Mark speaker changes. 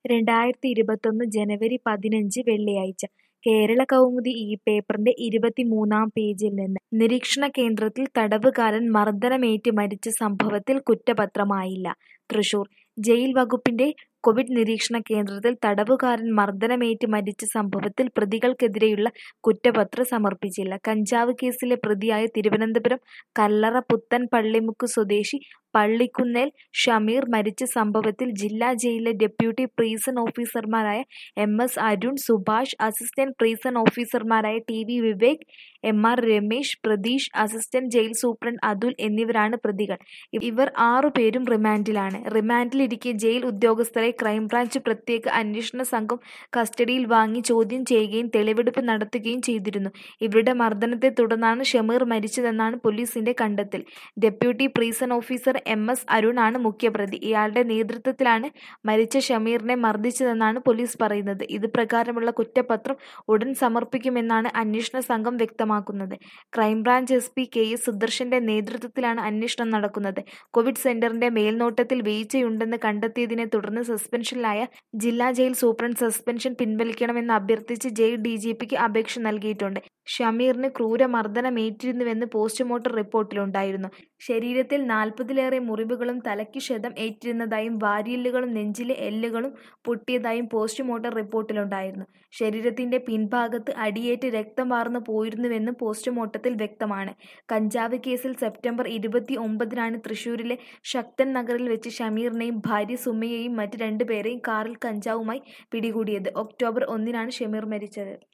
Speaker 1: രണ്ടായിരത്തി ഇരുപത്തൊന്ന് ജനുവരി പതിനഞ്ച് വെള്ളിയാഴ്ച കേരളകൗമുദി ഈ പേപ്പറിന്റെ ഇരുപത്തിമൂന്നാം പേജിൽ നിന്ന് നിരീക്ഷണ കേന്ദ്രത്തിൽ തടവുകാരൻ മർദ്ദനമേറ്റ് മരിച്ച സംഭവത്തിൽ കുറ്റപത്രമായില്ല തൃശൂർ ജയിൽ വകുപ്പിന്റെ കോവിഡ് നിരീക്ഷണ കേന്ദ്രത്തിൽ തടവുകാരൻ മർദ്ദനമേറ്റ് മരിച്ച സംഭവത്തിൽ പ്രതികൾക്കെതിരെയുള്ള കുറ്റപത്രം സമർപ്പിച്ചില്ല കഞ്ചാവ് കേസിലെ പ്രതിയായ തിരുവനന്തപുരം കല്ലറ പുത്തൻ പള്ളിമുക്ക് സ്വദേശി പള്ളിക്കുന്നേൽ ഷമീർ മരിച്ച സംഭവത്തിൽ ജില്ലാ ജയിലിലെ ഡെപ്യൂട്ടി പ്രീസൺ ഓഫീസർമാരായ M S Arun Subhash assistant prison ഓഫീസർമാരായ T V Vivek M R Ramesh Pratheesh assistant jail superintendent Athul എന്നിവരാണ് പ്രതികൾ ഇവർ ആറുപേരും റിമാൻഡിലാണ് റിമാൻഡിലിരിക്കെ ജയിൽ ഉദ്യോഗസ്ഥരെ ക്രൈംബ്രാഞ്ച് പ്രത്യേക അന്വേഷണ സംഘം കസ്റ്റഡിയിൽ വാങ്ങി ചോദ്യം ചെയ്യുകയും തെളിവെടുപ്പ് നടത്തുകയും ചെയ്തിരുന്നു ഇവരുടെ മർദ്ദനത്തെ തുടർന്നാണ് ഷമീർ മരിച്ചതെന്നാണ് പോലീസിന്റെ കണ്ടെത്തൽ deputy prison officer M S അരുണാണ് മുഖ്യപ്രതി ഇയാളുടെ നേതൃത്വത്തിലാണ് മരിച്ച ഷമീറിനെ മർദ്ദിച്ചതെന്നാണ് പോലീസ് പറയുന്നത് ഇത് പ്രകാരമുള്ള കുറ്റപത്രം ഉടൻ സമർപ്പിക്കുമെന്നാണ് അന്വേഷണ സംഘം വ്യക്തമാക്കുന്നത് crime branch S P K S സുദർശന്റെ നേതൃത്വത്തിലാണ് അന്വേഷണം നടക്കുന്നത് കോവിഡ് സെന്ററിന്റെ മേൽനോട്ടത്തിൽ വീഴ്ചയുണ്ടെന്ന് കണ്ടെത്തിയതിനെ തുടർന്ന് സസ്പെൻഷനിലായ ജില്ലാ ജയിൽ സൂപ്രണ്ട് സസ്പെൻഷൻ പിൻവലിക്കണമെന്ന് അഭ്യർത്ഥിച്ച് ജയിൽ ഡി ജി പിക്ക് അപേക്ഷ നൽകിയിട്ടുണ്ട് ഷമീറിന് ക്രൂരമർദ്ദനമേറ്റിരുന്നുവെന്ന് പോസ്റ്റ്മോർട്ടം റിപ്പോർട്ടിലുണ്ടായിരുന്നു ശരീരത്തിൽ നാൽപ്പതിലേറെ മുറിവുകളും തലയ്ക്ക് ക്ഷതം ഏറ്റിരുന്നതായും വാരിയെല്ലുകളും നെഞ്ചിലെ എല്ലുകളും പൊട്ടിയതായും പോസ്റ്റ്മോർട്ടം റിപ്പോർട്ടിലുണ്ടായിരുന്നു ശരീരത്തിന്റെ പിൻഭാഗത്ത് അടിയേറ്റ് രക്തം വാർന്നു പോയിരുന്നുവെന്നും പോസ്റ്റ്മോർട്ടത്തിൽ വ്യക്തമാണ് കഞ്ചാവ് കേസിൽ സെപ്റ്റംബർ ഇരുപത്തി ഒമ്പതിനാണ് തൃശൂരിലെ ശക്തൻ നഗറിൽ വെച്ച് ഷമീറിനെയും ഭാര്യ സുമയെയും മറ്റ് രണ്ടുപേരെയും കാറിൽ കഞ്ചാവുമായി പിടികൂടിയത് ഒക്ടോബർ ഒന്നിനാണ് ഷമീർ മരിച്ചത്